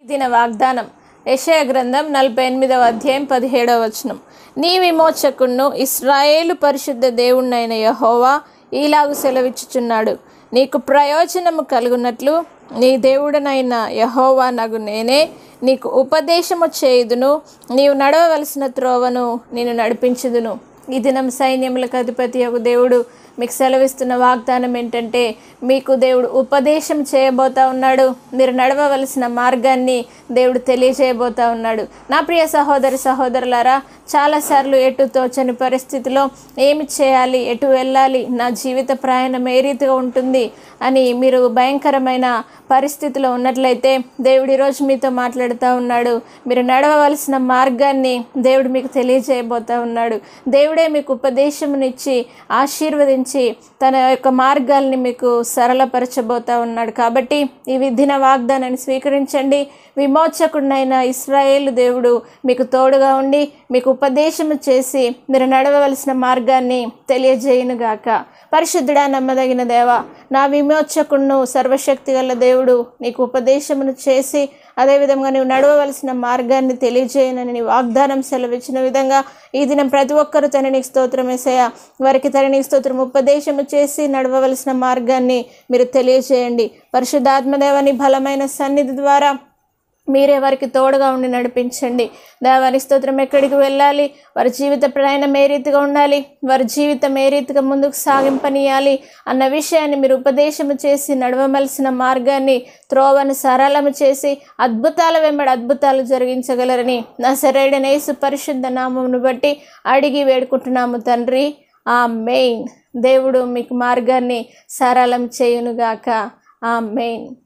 దిన వాగ్దానం యెషయా గ్రంథం నలభై ఎనిమిదవ అధ్యాయం పదిహేడవ వచనం నీ విమోచకుణ్ణు ఇస్రాయేలు పరిశుద్ధ దేవుణ్ణైన యహోవా ఈలాగు సెలవిచ్చుచున్నాడు నీకు ప్రయోజనము కలుగునట్లు నీ దేవుడనైన యహోవా నగు నేనే నీకు ఉపదేశము చేయుదును నీవు నడవవలసిన త్రోవను నేను నడిపించుదును ఈ దినం సైన్యములకు అధిపతి యొక్క దేవుడు మీకు సెలవిస్తున్న వాగ్దానం ఏంటంటే మీకు దేవుడు ఉపదేశం చేయబోతా ఉన్నాడు మీరు నడవవలసిన మార్గాన్ని దేవుడు తెలియజేయబోతా ఉన్నాడు నా ప్రియ సహోదరి సహోదరులారా చాలాసార్లు ఎటు తోచని పరిస్థితిలో ఏమి చేయాలి ఎటు వెళ్ళాలి నా జీవిత ప్రయాణం ఏ రీతిగా ఉంటుంది అని మీరు భయంకరమైన పరిస్థితిలో ఉన్నట్లయితే దేవుడు ఈరోజు మీతో మాట్లాడుతూ ఉన్నాడు మీరు నడవవలసిన మార్గాన్ని దేవుడు మీకు తెలియజేయబోతా ఉన్నాడు దేవుడే మీకు ఉపదేశమునిచ్చి ఆశీర్వదించి తన యొక్క మార్గాల్ని మీకు సరళపరచబోతా ఉన్నాడు కాబట్టి ఈ విధిన వాగ్దానాన్ని స్వీకరించండి విమోచకుడినైన ఇస్రాయేలు దేవుడు మీకు తోడుగా ఉండి మీకు ఉపదేశము చేసి మీరు నడవవలసిన మార్గాన్ని తెలియజేయునుగాక పరిశుద్ధుడా నమ్మదగిన దేవ నా విమోచకుడును సర్వశక్తి గల దేవుడు నీకు ఉపదేశమును చేసి అదేవిధంగా నువ్వు నడవవలసిన మార్గాన్ని తెలియజేయనని నీ వాగ్దానం సెలవిచ్చిన విధంగా ఈ దినం ప్రతి ఒక్కరూ తన నీకు స్తోత్రం వేసేయ వారికి తన నీకు స్తోత్రం ఉపదేశము చేసి నడవవలసిన మార్గాన్ని మీరు తెలియజేయండి పరిశుద్ధాత్మదేవని బలమైన సన్నిధి ద్వారా మీరే వారికి తోడుగా ఉండి నడిపించండి దేవారి స్తోత్రం ఎక్కడికి వెళ్ళాలి వారి జీవిత ప్రయాణం ఏ రీతిగా ఉండాలి వారి జీవితం ఏ రీతిగా ముందుకు సాగింపనీయాలి అన్న విషయాన్ని మీరు ఉపదేశము చేసి నడవవలసిన మార్గాన్ని త్రోవను సరళము చేసి అద్భుతాల వెంబడి అద్భుతాలు జరిగించగలరని నా సరైన యేసు పరిశుద్ధ నామమును బట్టి అడిగి వేడుకుంటున్నాము తండ్రి ఆ మెయిన్ దేవుడు మీకు మార్గాన్ని సరళం చేయునుగాక ఆ మెయిన్